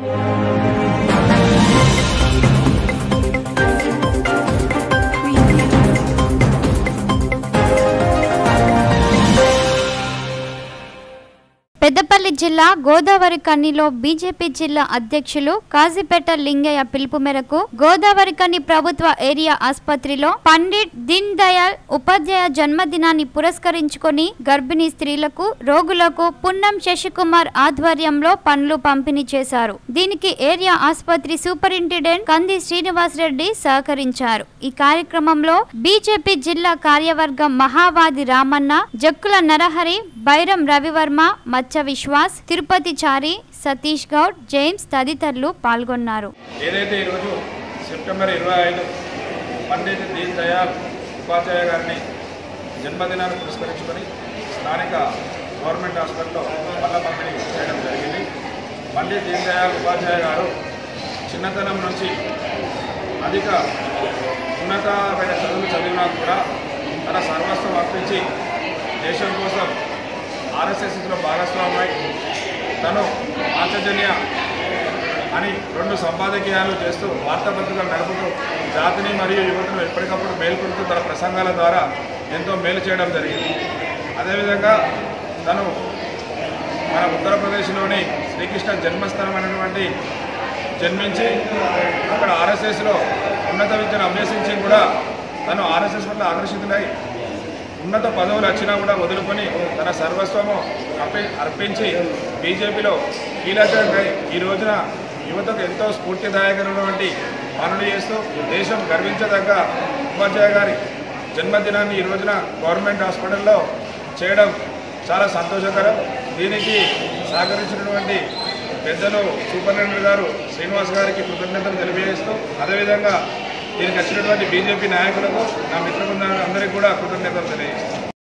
పెద్దపల్లి జిల్లా గోదావరి కన్నిలో బీజేపీ జిల్లా అధ్యక్షులు కాజీపేట లింగయ్య పిలుపు మేరకు గోదావరి కన్ని ప్రభుత్వ ఏరియా ఆసుపత్రిలో పండిట్ దీన్ దయాళ్ ఉపాధ్యాయ జన్మదినాన్ని పురస్కరించుకొని గర్భిణీ స్త్రీలకు రోగులకు పున్నం శశికుమార్ ఆధ్వర్యంలో పండ్లు పంపిణీ చేశారు దీనికి ఏరియా ఆసుపత్రి సూపరింటెండెంట్ కంది శ్రీనివాస్ రెడ్డి సహకరించారు ఈ కార్యక్రమంలో బీజేపీ జిల్లా కార్యవర్గం మహావాది రామన్న జక్కుల నరహరి బైరం రవివర్మ మచ్చ విశ్వాస్ తిరుపతి చారి సతీష్ గౌడ్ జేమ్స్ తదితరులు పాల్గొన్నారు ఏదైతే ఈరోజు సెప్టెంబర్ ఇరవై ఐదు పండిత్ దీన్ దయాళ్ ఉపాధ్యాయ గారిని జన్మదినాన్ని పురస్కరించుకొని స్థానిక గవర్నమెంట్ హాస్పిటల్లో పళ్ళ పంపిణీ చేయడం జరిగింది పండిత్ దీన్ దయాళ్ ఉపాధ్యాయ గారు చిన్నతనం నుంచి అధిక ఉన్నతమైన చదువులు చదివినా కూడా తన సర్వస్వం అర్పించి దేశం కోసం ఆర్ఎస్ఎస్లో భాగస్వామై తను ఆచజన్య అని రెండు సంపాదకీయాలు చేస్తూ వార్తాపత్రికలు నడుపుతూ జాతిని మరియు యువతను ఎప్పటికప్పుడు మేల్కొంటూ తన ప్రసంగాల ద్వారా ఎంతో మేలు చేయడం జరిగింది అదేవిధంగా తను మన ఉత్తరప్రదేశ్లోని శ్రీకృష్ణ జన్మస్థలమైనటువంటి జన్మించి అక్కడ ఆర్ఎస్ఎస్లో ఉన్నత విద్యను అభ్యసించి కూడా తను ఆర్ఎస్ఎస్ వల్ల ఆకర్షితులై ఉన్నత పదవులు వచ్చినా కూడా వదులుకొని తన సర్వస్వము అర్పి అర్పించి బీజేపీలో కీలకంగా ఈ రోజున యువతకు ఎంతో స్ఫూర్తిదాయకమైనటువంటి పనులు చేస్తూ దేశం గర్వించదగ్గ ఉపాధ్యాయ గారి జన్మదినాన్ని ఈ రోజున గవర్నమెంట్ హాస్పిటల్లో చేయడం చాలా సంతోషకరం దీనికి సహకరించినటువంటి పెద్దలు సూపరింటెండెంట్ గారు శ్రీనివాస్ గారికి కృతజ్ఞతలు తెలియజేస్తూ అదేవిధంగా దీనికి వచ్చినటువంటి బీజేపీ నాయకులకు నా మిత్ర బృందానికి అందరికీ కూడా కృతజ్ఞతలు తెలియజేస్తాను